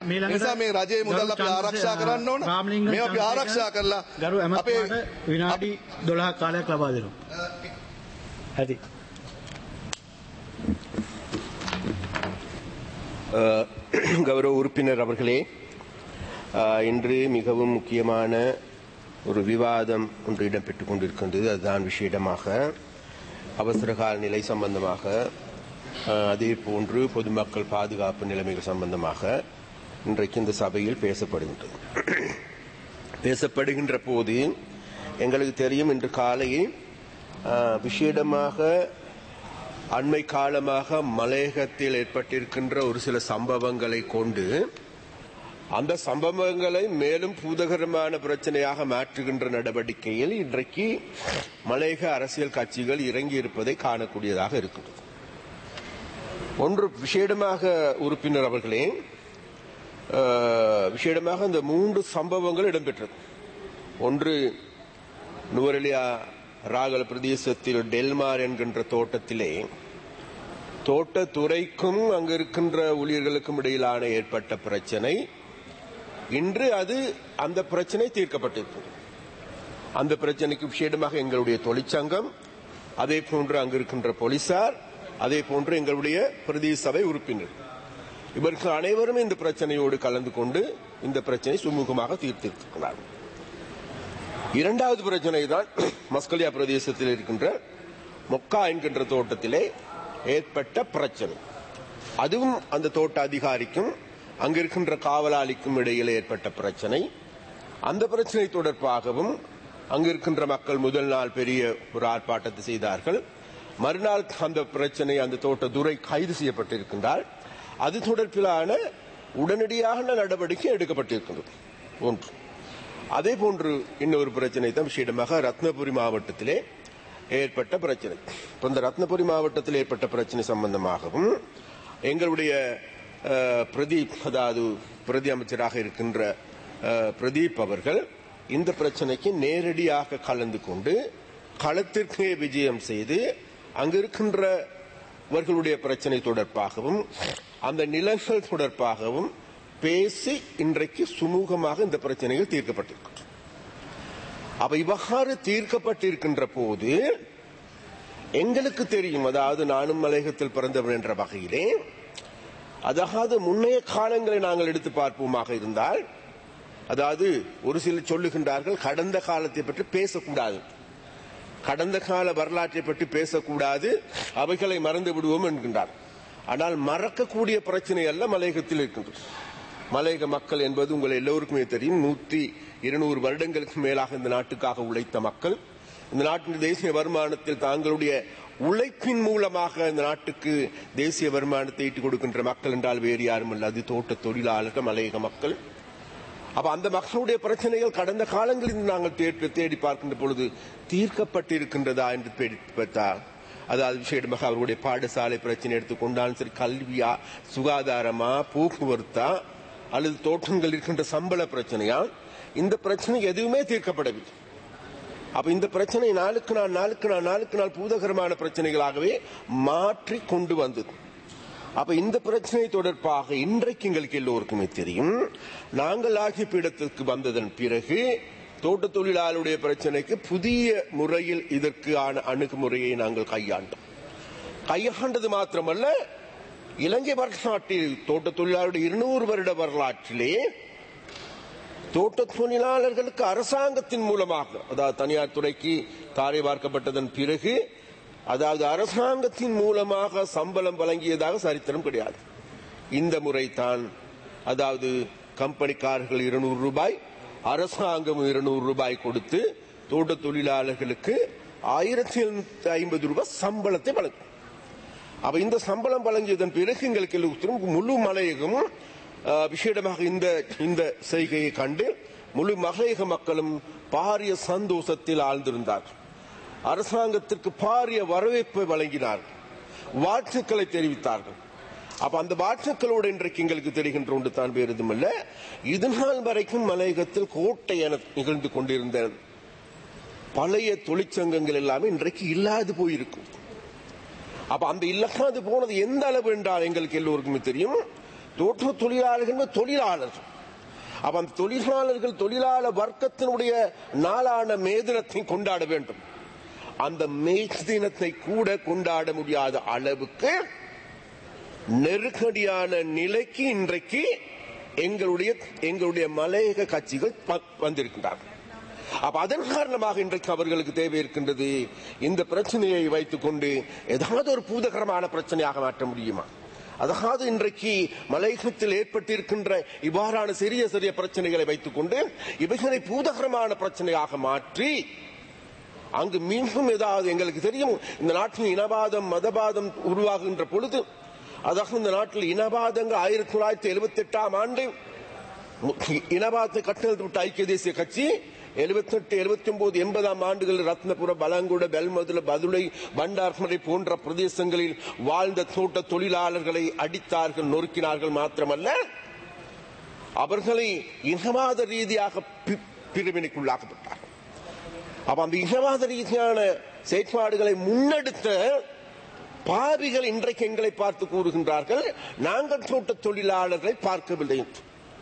මීළඟට නිසා මේ රජයේ මුදල් අපි ගරු ආරක්ෂා කරන්න ඕන. රාමලිංග මේවා අපි චන්ද්‍රසේකර ආරක්ෂා කරලා ගරු අපේ ඇමතුමාට විනාඩි 12ක් කාලයක් ලබා දෙනවා. ඇති. அஹ், கௌரவ உறுப்பினர் அவர்களே அஹ், இன்று மிகவும் முக்கியமான ஒரு விவாதம் ஒன்று இடம்பெற்றுக் கொண்டிருக்கின்றது அதுதான் விஷயமாக அவசரகால நிலை சம்பந்தமாக அஹ், அதே போன்று பொதுமக்கள் பாதுகாப்பு நிலைமைகள் சம்பந்தமாக இன்றைக்கு இந்த சபையில் பேசப்படுகின்றது பேசப்படுகின்ற போது எங்களுக்கு தெரியும் இன்று காலை அஹ், விசேடமாக அண்மை காலமாக மலையகத்தில் ஏற்பட்டிருக்கின்ற ஒரு சில சம்பவங்களை கொண்டு அந்த சம்பவங்களை மேலும் பூதகரமான பிரச்சனையாக மாற்றுகின்ற நடவடிக்கையில் இன்றைக்கு மலையக அரசியல் கட்சிகள் இறங்கி இருப்பதை காணக்கூடியதாக இருக்கின்றது ஒன்று விசேடமாக உறுப்பினர் அவர்களே அஹ், விசேடமாக இந்த மூன்று சம்பவங்கள் இடம்பெற்றது ஒன்று நுவரெலியா ராகல பிரதேசத்தில் டெல்மார் என்கின்ற தோட்டத்திலே தோட்டத்துறைக்கும் அங்கு இருக்கின்ற ஊழியர்களுக்கும் இடையிலான ஏற்பட்ட பிரச்சனை இன்று அது அந்த பிரச்சனை தீர்க்கப்பட்டிருக்கிறது அந்த பிரச்சனைக்கு விஷயமாக எங்களுடைய தொழிற்சங்கம் அதே போன்று அங்கு இருக்கின்ற போலீசார் அதே போன்று எங்களுடைய பிரதேச சபை உறுப்பினர் இவர்கள் அனைவரும் இந்த பிரச்சனையோடு கலந்து கொண்டு இந்த பிரச்சனை சுமூகமாக தீர்த்திருக்கிறார்கள் இரண்டாவது பிரச்சனை தான் மஸ்கலியா பிரதேசத்தில் இருக்கின்ற மொக்கா என்கின்ற தோட்டத்திலே ஏற்பட்ட பிரச்சனை அதுவும் அந்த தோட்ட அதிகாரிக்கும் அங்க இருக்கின்ற காவலாளிக்கும் இடையில் ஏற்பட்ட பிரச்சனை அந்த பிரச்சனை தொடர்பாகவும் அங்கு இருக்கின்ற மக்கள் முதல் நாள் பெரிய ஒரு ஆர்ப்பாட்டத்தை செய்தார்கள் மறுநாள் அந்த பிரச்சனை அந்த தோட்ட துறை கைது செய்யப்பட்டிருக்கின்றார் அது தொடர்பிலான உடனடியான நடவடிக்கை எடுக்கப்பட்டிருக்கின்றது ஒன்று அதே போன்று இன்னொரு பிரச்சனை தான் விஷயமாக ரத்னபுரி மாவட்டத்திலே ஏற்பட்ட பிரச்சனை இப்ப இந்த ரத்னபுரி மாவட்டத்தில் ஏற்பட்ட பிரச்சனை சம்பந்தமாகவும் எங்களுடைய அஹ், பிரதீப் அதாவது பிரதி அமைச்சராக இருக்கின்ற அஹ், பிரதீப் அவர்கள் இந்த பிரச்சனைக்கு நேரடியாக கலந்து கொண்டு களத்திற்கே விஜயம் செய்து அங்கு இருக்கின்றவர்களுடைய பிரச்சனை தொடர்பாகவும் அந்த நிலங்கள் தொடர்பாகவும் பேசி இன்றைக்கு சுமூகமாக இந்த பிரச்சனைகள் தீர்க்கப்பட்டிருக்கின்றன அப்ப இவ்வாறு தீர்க்கப்பட்டிருக்கின்ற போது எங்களுக்கு தெரியும் அதாவது நானும் மலையகத்தில் பிறந்தவன் என்ற வகையிலே அதாவது முன்னைய காலங்களை நாங்கள் எடுத்து பார்ப்போமாக இருந்தால் அதாவது ஒரு சிலர் சொல்லுகின்றார்கள் கடந்த காலத்தை பற்றி பேசக்கூடாது கடந்த கால வரலாற்றை பற்றி பேசக்கூடாது அவைகளை மறந்து விடுவோம் என்கின்றார் ஆனால் மறக்கக்கூடிய பிரச்சனை அல்ல மலையகத்தில் இருக்கின்றது மலையக மக்கள் என்பது உங்கள் எல்லோருக்குமே தெரியும் நூத்தி இருநூறு வருடங்களுக்கு மேலாக இந்த நாட்டுக்காக உழைத்த மக்கள் இந்த நாட்டின் தேசிய வருமானத்தில் தாங்களுடைய உழைப்பின் மூலமாக இந்த நாட்டுக்கு தேசிய வருமானத்தை ஈட்டிக் கொடுக்கின்ற மக்கள் என்றால் வேறு யாரும் இல்லை அது தோட்ட தொழிலாளர்கள் மலையக மக்கள் அப்ப அந்த மக்களுடைய பிரச்சனைகள் கடந்த காலங்களில் நாங்கள் தேடி தேடி பார்க்கின்ற பொழுது தீர்க்கப்பட்டிருக்கின்றதா என்று தேடி பார்த்தால் அதாவது விஷயமாக அவர்களுடைய பாடசாலை பிரச்சனை எடுத்துக்கொண்டாலும் சரி கல்வியா சுகாதாரமா போக்குவரத்தா அல்லது தோட்டங்கள் இருக்கின்ற சம்பள பிரச்சனையா இந்த பிரச்சனை எதுவுமே தீர்க்கப்படவில்லை அப்ப இந்த பிரச்சனை நாளுக்கு நாள் நாளுக்கு நாள் நாளுக்கு நாள் பூதகரமான பிரச்சனைகளாகவே மாற்றி கொண்டு வந்தது அப்ப இந்த பிரச்சனை தொடர்பாக இன்றைக்கு எங்களுக்கு எல்லோருக்குமே தெரியும் நாங்கள் ஆகிய பீடத்திற்கு வந்ததன் பிறகு தோட்ட தொழிலாளருடைய பிரச்சனைக்கு புதிய முறையில் இதற்கான அணுகுமுறையை நாங்கள் கையாண்டோம் கையாண்டது மாத்திரமல்ல இலங்கை வரலாற்றில் தோட்ட தொழிலாளருடைய இருநூறு வருட வரலாற்றிலே தோட்ட தொழிலாளர்களுக்கு அரசாங்கத்தின் மூலமாக அதாவது தனியார் துறைக்கு தாரை பார்க்கப்பட்டதன் பிறகு அதாவது அரசாங்கத்தின் மூலமாக சம்பளம் வழங்கியதாக சரித்திரம் கிடையாது இந்த முறை தான் அதாவது கம்பெனிக்காரர்கள் இருநூறு ரூபாய் அரசாங்கம் இருநூறு ரூபாய் கொடுத்து தோட்ட தொழிலாளர்களுக்கு ஆயிரத்தி எழுநூத்தி ஐம்பது ரூபாய் சம்பளத்தை வழங்கும் அப்ப இந்த சம்பளம் வழங்கியதன் பிறகு எங்களுக்கு எல்லோருக்கும் முழு மலையகமும் ஆஹ், விசேடமாக இந்த இந்த செய்கையை கண்டு முழு மலையக மக்களும் பாரிய சந்தோஷத்தில் ஆழ்ந்திருந்தார்கள் அரசாங்கத்திற்கு பாரிய வரவேற்பை வழங்கினார்கள் வாழ்த்துக்களை தெரிவித்தார்கள் அப்ப அந்த வாழ்த்துக்களோடு இன்றைக்கு எங்களுக்கு தெரிகின்ற ஒன்று தான் வேறு எதுவுமல்ல இது நாள் வரைக்கும் மலையகத்தில் கோட்டை என நிகழ்ந்து கொண்டிருந்த பழைய தொழிற்சங்கங்கள் எல்லாமே இன்றைக்கு இல்லாது போயிருக்கும் அப்ப அந்த இல்லாது போனது எந்த அளவு என்றால் எங்களுக்கு எல்லோருக்குமே தெரியும் தோட்ட தொழிலாளர்கள் தொழிலாளர்கள் அப்ப அந்த தொழிலாளர்கள் தொழிலாளர் வர்க்கத்தினுடைய நாளான மே தினத்தை கொண்டாட வேண்டும் அந்த மே தினத்தை கூட கொண்டாட முடியாத அளவுக்கு நெருக்கடியான நிலைக்கு இன்றைக்கு எங்களுடைய எங்களுடைய மலையக கட்சிகள் ப- வந்திருக்கின்றார்கள் அப்ப அதன் காரணமாக இன்றைக்கு அவர்களுக்கு தேவை இருக்கின்றது இந்த பிரச்சனையை வைத்துக் கொண்டு ஏதாவது ஒரு பூதகரமான பிரச்சனையாக மாற்ற முடியுமா அதாவது இன்றைக்கு மலையகத்தில் ஏற்பட்டிருக்கின்ற இவ்வாறான சிறிய சிறிய பிரச்சனைகளை வைத்துக் கொண்டு இவைகளை பூதகரமான பிரச்சனையாக மாற்றி அங்கு மீண்டும் ஏதாவது எங்களுக்கு தெரியும் இந்த நாட்டில் இனவாதம் மதவாதம் உருவாகுகின்ற பொழுது அதாக இந்த நாட்டில் இனவாதங்கள் ஆயிரத்தி தொள்ளாயிரத்தி எழுபத்தி எட்டாம் ஆண்டு இனவாதத்தை கட்டணத்து விட்ட ஐக்கிய தேசிய கட்சி எழுபத்தி எட்டு எழுபத்தி ஒன்பது எண்பதாம் ஆண்டுகளில் ரத்னபுர பலங்குட பெல்மதுல பதுளை பண்டார்மலை போன்ற பிரதேசங்களில் வாழ்ந்த தோட்ட தொழிலாளர்களை அடித்தார்கள் நொறுக்கினார்கள் மாத்திரமல்ல அவர்களை இனவாத ரீதியாக பி- பிரிவினைக்குள்ளாக்கப்பட்டார்கள் அப்ப அந்த இனவாத ரீதியான செயற்பாடுகளை முன்னெடுத்த பாவிகள் இன்றைக்கு எங்களை பார்த்து கூறுகின்றார்கள் நாங்கள் தோட்ட தொழிலாளர்களை பார்க்கவில்லை என்று.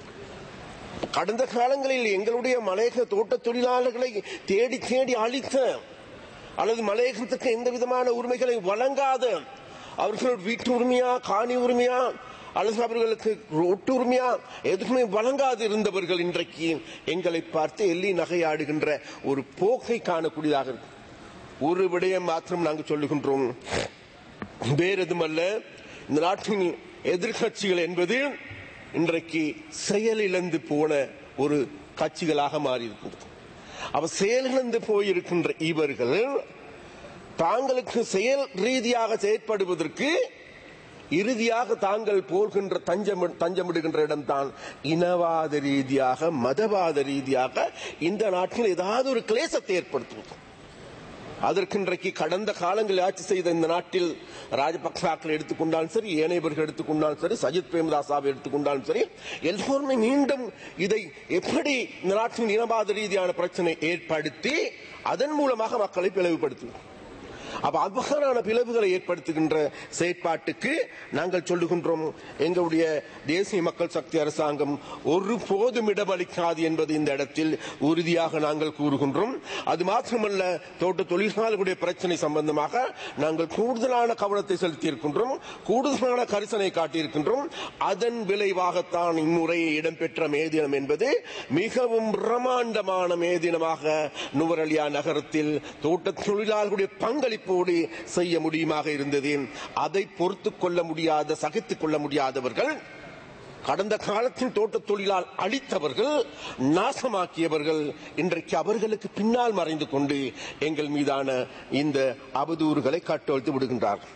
கடந்த காலங்களில் எங்களுடைய மலையக தோட்ட தொழிலாளர்களை தேடி தேடி அழித்த அல்லது மலையகத்துக்கு எந்த விதமான உரிமைகளை வழங்காத அவர்கள் வீட்டு உரிமையா காணி உரிமையா அல்லது அவர்களுக்கு ஒட்டு உரிமையா எதுவுமே வழங்காது இருந்தவர்கள் இன்றைக்கு எங்களை பார்த்து எள்ளி நகையாடுகின்ற ஒரு போக்கை காணக்கூடியதாக இருக்கு ஒரு விடயம் மாத்திரம் நாங்கள் சொல்லுகின்றோம் வேறு எதுமல்ல இந்த நாட்டின் எதிர்கட்சிகள் என்பது இன்றைக்கு செயலிழந்து போன ஒரு கட்சிகளாக மாறி இருக்கின்றது அவ செயலிழந்து போயிருக்கின்ற இவர்கள் தாங்களுக்கு செயல் ரீதியாக செயற்படுவதற்கு இறுதியாக தாங்கள் போகின்ற தஞ்சம் தஞ்சமிடுகின்ற இடம்தான் இனவாத ரீதியாக மதவாத ரீதியாக இந்த நாட்டில் ஏதாவது ஒரு கிளேசத்தை ஏற்படுத்துவது அதற்கு இன்றைக்கு கடந்த காலங்களில் ஆட்சி செய்த இந்த நாட்டில் ராஜபக்சாக்கள் எடுத்துக்கொண்டாலும் சரி ஏனையவர்கள் எடுத்துக்கொண்டாலும் சரி சஜித் பிரேமதாசாவை எடுத்துக்கொண்டாலும் சரி எல்லோருமே மீண்டும் இதை எப்படி இந்த நாட்டின் இனவாத ரீதியான பிரச்சனை ஏற்படுத்தி அதன் மூலமாக மக்களை பிளவுபடுத்துவோம் அப்ப அவ்வாறான பிளவுகளை ஏற்படுத்துகின்ற செயற்பாட்டுக்கு நாங்கள் சொல்லுகின்றோம் எங்களுடைய தேசிய மக்கள் சக்தி அரசாங்கம் ஒரு போதும் இடமளிக்காது என்பது இந்த இடத்தில் உறுதியாக நாங்கள் கூறுகின்றோம் அது மாத்திரமல்ல தோட்ட தொழிலாளர்களுடைய பிரச்சனை சம்பந்தமாக நாங்கள் கூடுதலான கவனத்தை செலுத்தி இருக்கின்றோம் கூடுதலான கரிசனை காட்டியிருக்கின்றோம் அதன் விளைவாகத்தான் இம்முறை இடம்பெற்ற மே தினம் என்பது மிகவும் பிரமாண்டமான மே தினமாக நுவரலியா நகரத்தில் தோட்ட தொழிலாளர்களுடைய பங்களிப்போடு செய்ய முடியுமாக இருந்தது அதை பொறுத்துக் கொள்ள முடியாத சகித்துக் கொள்ள முடியாதவர்கள் கடந்த காலத்தில் தோட்ட தொழிலால் அழித்தவர்கள் நாசமாக்கியவர்கள் இன்றைக்கு அவர்களுக்கு பின்னால் மறைந்து கொண்டு எங்கள் மீதான இந்த அவதூறுகளை கட்டொழுத்து விடுகின்றார்கள்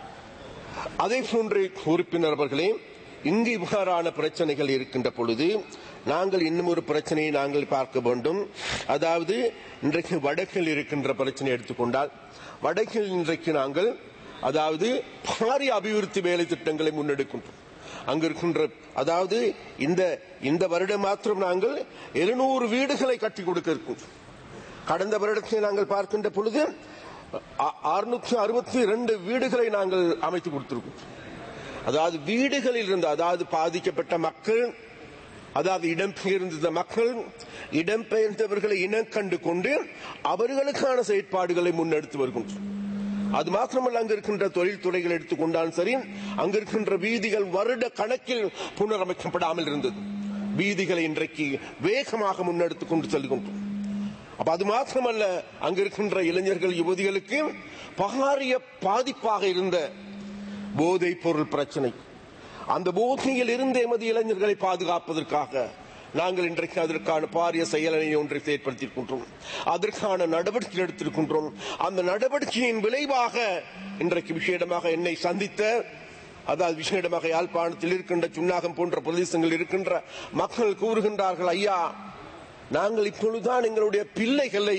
அதே போன்று உறுப்பினர் அவர்களே இங்கு இவ்வாறான பிரச்சனைகள் இருக்கின்ற பொழுது நாங்கள் இன்னும் ஒரு பிரச்சனையை நாங்கள் பார்க்க வேண்டும் அதாவது இன்றைக்கு வடக்கில் இருக்கின்ற பிரச்சனை எடுத்துக்கொண்டால் வடக்கில் இன்றைக்கு நாங்கள் அதாவது பாரிய அபிவிருத்தி வேலை திட்டங்களை முன்னெடுக்கின்றோம் அங்கு இருக்கின்ற அதாவது இந்த இந்த வருடம் மாத்திரம் நாங்கள் எழுநூறு வீடுகளை கட்டி கொடுக்க இருக்கின்றோம் கடந்த வருடத்தில் நாங்கள் பார்க்கின்ற பொழுது அறுநூற்றி அறுபத்தி இரண்டு வீடுகளை நாங்கள் அமைத்து கொடுத்திருக்கோம் அதாவது வீடுகளில் இருந்து அதாவது பாதிக்கப்பட்ட மக்கள் அதாவது இடம்பெயர்ந்த மக்கள் இடம்பெயர்ந்தவர்களை இனம் கண்டு கொண்டு அவர்களுக்கான செயற்பாடுகளை முன்னெடுத்து வருகின்றோம் அது மாத்திரமல்ல அங்க இருக்கின்ற தொழில்துறைகள் எடுத்துக்கொண்டாலும் சரி அங்க இருக்கின்ற வீதிகள் வருட கணக்கில் புனரமைக்கப்படாமல் இருந்தது வீதிகளை இன்றைக்கு வேகமாக முன்னெடுத்துக் கொண்டு செல்கின்றோம் அப்ப அது மாத்திரமல்ல அங்க இருக்கின்ற இளைஞர்கள் யுவதிகளுக்கு பகாரிய பாதிப்பாக இருந்த போதைப் பொருள் பிரச்சனை அந்த போதையில் இருந்து எமது இளைஞர்களை பாதுகாப்பதற்காக நாங்கள் இன்றைக்கு அதற்கான பாரிய செயலனை ஒன்றை செயற்படுத்தியிருக்கின்றோம் அதற்கான நடவடிக்கை எடுத்திருக்கின்றோம் அந்த நடவடிக்கையின் விளைவாக இன்றைக்கு விஷேடமாக என்னை சந்தித்த அதாவது விஷேடமாக யாழ்ப்பாணத்தில் இருக்கின்ற சுன்னாகம் போன்ற பிரதேசங்கள் இருக்கின்ற மக்கள் கூறுகின்றார்கள் ஐயா நாங்கள் இப்பொழுதுதான் எங்களுடைய பிள்ளைகளை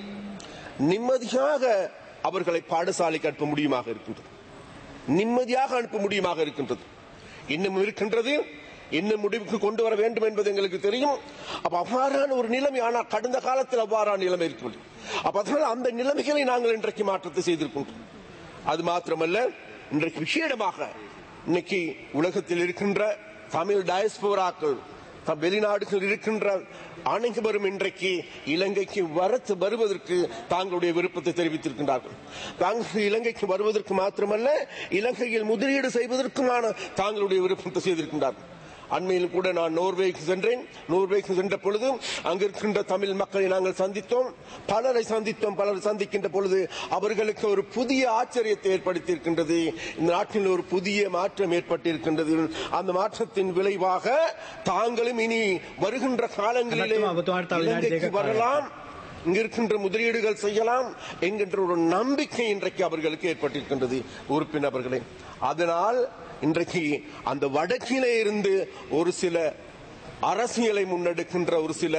நிம்மதியாக அவர்களை பாடசாலைக்கு அனுப்ப முடியுமாக இருக்கின்றது நிம்மதியாக அனுப்ப முடியுமாக இருக்கின்றது இன்னும் இருக்கின்றது இன்னும் முடிவுக்கு கொண்டு வர வேண்டும் என்பது எங்களுக்கு தெரியும் அப்ப அவ்வாறான ஒரு நிலைமை ஆனால் கடந்த காலத்தில் அவ்வாறான நிலைமை இருக்கவில்லை அப்ப அதனால் அந்த நிலைமைகளை நாங்கள் இன்றைக்கு மாற்றத்தை செய்திருக்கின்றோம் அது மாத்திரமல்ல இன்றைக்கு விஷேடமாக இன்னைக்கு உலகத்தில் இருக்கின்ற தமிழ் டயஸ்போராக்கள் த- வெளிநாடுகள் இருக்கின்ற அனைவரும் இன்றைக்கு இலங்கைக்கு வரத்து வருவதற்கு தாங்களுடைய விருப்பத்தை தெரிவித்திருக்கின்றார்கள் தாங்கள் இலங்கைக்கு வருவதற்கு மாத்திரமல்ல இலங்கையில் முதலீடு செய்வதற்குமான தாங்களுடைய விருப்பத்தை செய்திருக்கின்றார்கள் அண்மையில் கூட நான் நோர்வேக்கு சென்றேன் நோர்வேக்கு சென்ற பொழுது அங்கு இருக்கின்ற தமிழ் மக்களை நாங்கள் சந்தித்தோம் பலரை சந்தித்தோம் பலர் சந்திக்கின்ற பொழுது அவர்களுக்கு ஒரு புதிய ஆச்சரியத்தை ஏற்படுத்தியிருக்கின்றது இந்த நாட்டில் ஒரு புதிய மாற்றம் ஏற்பட்டிருக்கின்றது அந்த மாற்றத்தின் விளைவாக தாங்களும் இனி வருகின்ற காலங்களிலே அனர்த்தமா, அபத்தமார்த்த விளையாட்டு இலங்கைக்கு தேக்க வரலாம் இங்க இருக்கின்ற முதலீடுகள் செய்யலாம் என்கின்ற ஒரு நம்பிக்கை இன்றைக்கு அவர்களுக்கு ஏற்பட்டிருக்கின்றது உறுப்பினர்களே அதனால் இன்றைக்கு அந்த வடக்கிலே இருந்து ஒரு சில அரசியலை முன்னெடுக்கின்ற ஒரு சில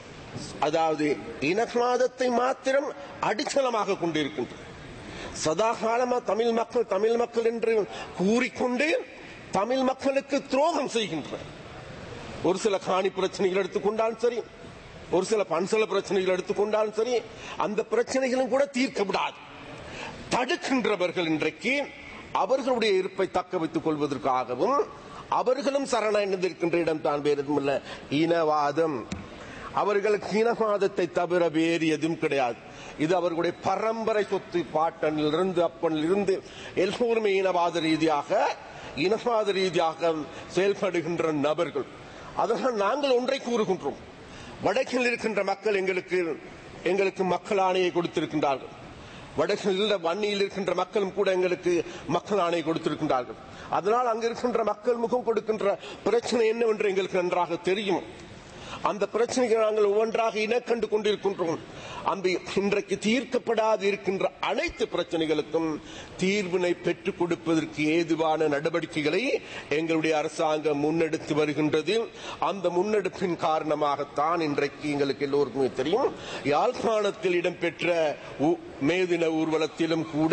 அதாவது இனவாதத்தை மாத்திரம் அடித்தளமாக கொண்டிருக்கின்றன சதா காலமா தமிழ் மக்கள் தமிழ் மக்கள் என்று கூறிக்கொண்டு தமிழ் மக்களுக்கு துரோகம் செய்கின்றனர் ஒரு சில காணி பிரச்சனைகள் எடுத்துக்கொண்டாலும் சரி ஒரு சில பன்சல பிரச்சனைகள் எடுத்துக்கொண்டாலும் சரி அந்த பிரச்சனைகளும் கூட தீர்க்க விடாது தடுக்கின்றவர்கள் இன்றைக்கு அவர்களுடைய இருப்பை தக்க வைத்துக் கொள்வதற்காகவும் அவர்களும் சரணடைந்திருக்கின்ற இடம் தான் வேறு எதுவும் இல்ல இனவாதம் அவர்களுக்கு இனவாதத்தை தவிர வேறு எதுவும் கிடையாது இது அவர்களுடைய பரம்பரை சொத்து பாட்டனிலிருந்து அப்பனிலிருந்து எல்லோருமே இனவாத ரீதியாக இனவாத ரீதியாக செயல்படுகின்ற நபர்கள் அதனால் நாங்கள் ஒன்றை கூறுகின்றோம் வடக்கில் இருக்கின்ற மக்கள் எங்களுக்கு எங்களுக்கு மக்கள் ஆணையை கொடுத்திருக்கின்றார்கள் வடக்கில் உள்ள வன்னியில் இருக்கின்ற மக்களும் கூட எங்களுக்கு மக்கள் ஆணை கொடுத்திருக்கின்றார்கள் அதனால் அங்கு இருக்கின்ற மக்கள் முகம் கொடுக்கின்ற பிரச்சனை என்னவென்று எங்களுக்கு நன்றாக தெரியும் அந்த பிரச்சனைகளை நாங்கள் ஒவ்வொன்றாக இனக்கண்டு கொண்டிருக்கின்றோம் அந்த இன்றைக்கு தீர்க்கப்படாது இருக்கின்ற அனைத்து பிரச்சனைகளுக்கும் தீர்வினை பெற்றுக் கொடுப்பதற்கு ஏதுவான நடவடிக்கைகளை எங்களுடைய அரசாங்கம் முன்னெடுத்து வருகின்றது அந்த முன்னெடுப்பின் காரணமாகத்தான் இன்றைக்கு எங்களுக்கு எல்லோருக்குமே தெரியும் யாழ்ப்பாணத்தில் இடம்பெற்ற உ- மேதின ஊர்வலத்திலும் கூட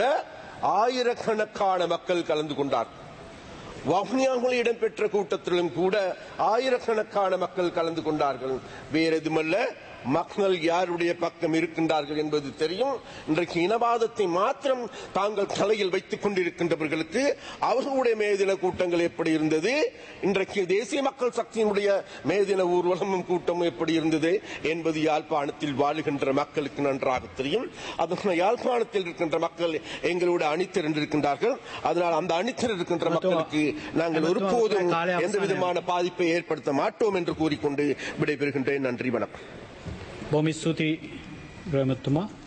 ஆயிரக்கணக்கான மக்கள் கலந்து கொண்டார்கள் வவுனியாவில் இடம்பெற்ற கூட்டத்திலும் கூட ஆயிரக்கணக்கான மக்கள் கலந்து கொண்டார்கள் வேற எதுமல்ல மக்கள் யாருடைய பக்கம் இருக்கின்றார்கள் என்பது தெரியும் இன்றைக்கு இனவாதத்தை மாத்திரம் தாங்கள் தலையில் வைத்துக் கொண்டிருக்கின்றவர்களுக்கு அவர்களுடைய மேதின கூட்டங்கள் எப்படி இருந்தது இன்றைக்கு தேசிய மக்கள் சக்தியினுடைய மேதின ஊர்வலமும் கூட்டமும் எப்படி இருந்தது என்பது யாழ்ப்பாணத்தில் வாழுகின்ற மக்களுக்கு நன்றாக தெரியும் அதனால் யாழ்ப்பாணத்தில் இருக்கின்ற மக்கள் எங்களோட அணித்திரண்டிருக்கின்றார்கள் அதனால் அந்த அணித்திரண்டிருக்கின்ற மக்களுக்கு நாங்கள் ஒருபோதும் எந்த விதமான பாதிப்பை ஏற்படுத்த மாட்டோம் என்று கூறிக்கொண்டு விடைபெறுகின்றேன் நன்றி வணக்கம் බොමිස් සූති ග්‍රමත්තුමා